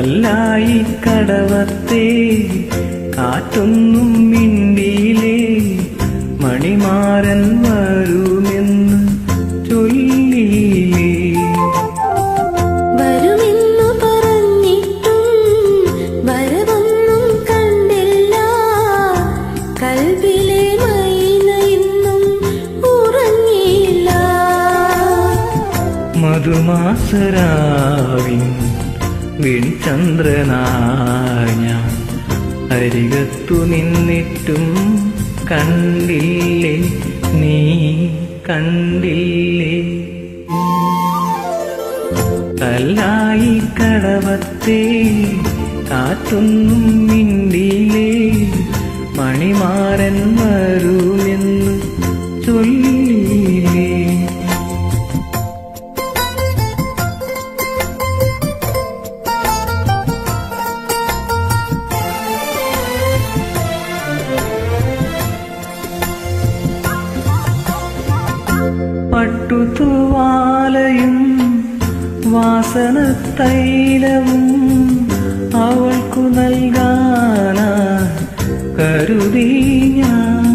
കല്ലായി കടവത്തെ കാറ്റൊന്നും മിണ്ടിയിലേ മണിമാരൻ വരുമെന്ന് ചൊല്ലിയിലേ വരുമെന്നു പറഞ്ഞിട്ടും വരവൊന്നും കണ്ടില്ല കൽവിലെ മൈന ഇന്നും ഉറങ്ങിയില്ല മധുമാസരാവിൻ വിൺചന്ദ്രനായ അരികത്തു നിന്നിട്ടും കണ്ടില്ലേ നീ കണ്ടില്ലേ കല്ലായി കടവത്തെ കാറ്റൊന്നും മിണ്ടിയിലേ മണിമാരൻ വരുമെന്ന് ചൊല്ലിയില്ലേ പട്ടുതൂവാലയും വാസന തൈലവും അവൾക്കു നൽകാനാ കരുതി ഞാൻ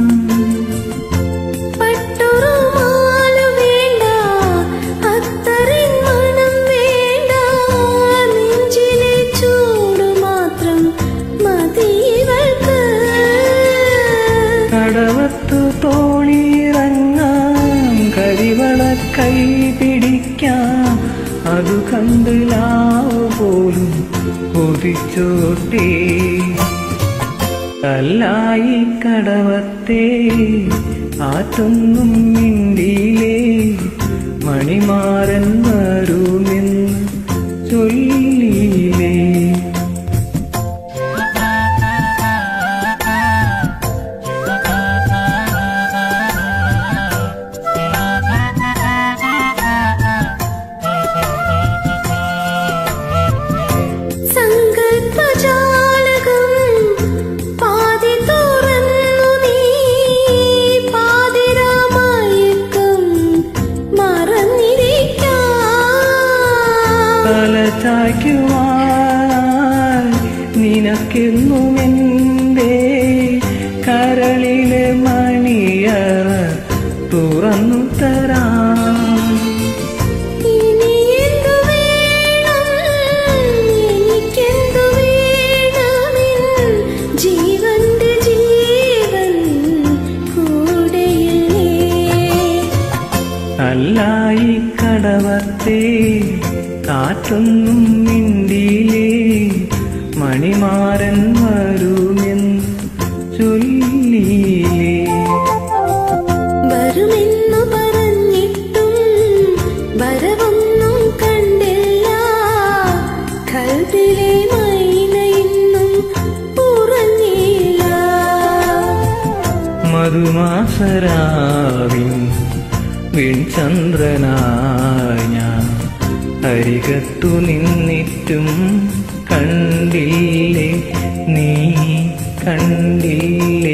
പട്ടുറുമാലു വേണ്ട അത്തറിൻ മണം വേണ്ട നെഞ്ചിലെ ചൂട് മാത്രം മതി ഇവൾക്ക് കടവത്തു തോളിയിറങ്ങാം കരിവള കൈ പിടിക്കാം അതു കണ്ട് ലാവ് പോലും കൊതിച്ചോട്ടേ കല്ലായി കടവത്തെ ആറ്റൊന്നും മിണ്ടിയിലേ മണിമാരൻ വരുമെന്ന് ചൊല്ലിയിലേ സങ്കൽപ്പജാലകം പാതി തുറന്നു നീ പാതിരാമയക്കം മറന്നിരിക്കാം തലചായ്ക്കുവാൻ നിനക്കെന്നുമെന്റെ കരളിലെ മണിയറ തുറന്നു തരാം ഇനി എന്തു വേണം എനിക്കെന്തു വേണമെൻ ജീവന്റെ ജീവൻ കൂടെയില്ലേ കല്ലായി കടവത്തെ കാറ്റൊന്നും മിണ്ടിയിലേ മണിമാരൻ വരുമെന്ന് ചൊല്ലിയിലേ വരുമെന്നു പറഞ്ഞിട്ടും വരവൊന്നും കണ്ടില്ല കൽവിലെ മൈന ഇന്നും ഉറങ്ങിയില്ല മധുമാസരാവിൻ വിൺചന്ദ്രനായ ഞാൻ അരികത്തു നിന്നിട്ടും കണ്ടില്ലേ നീ കണ്ടില്ലേ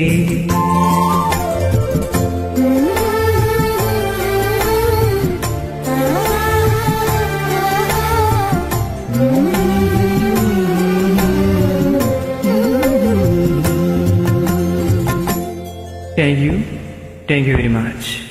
thank you thank you very much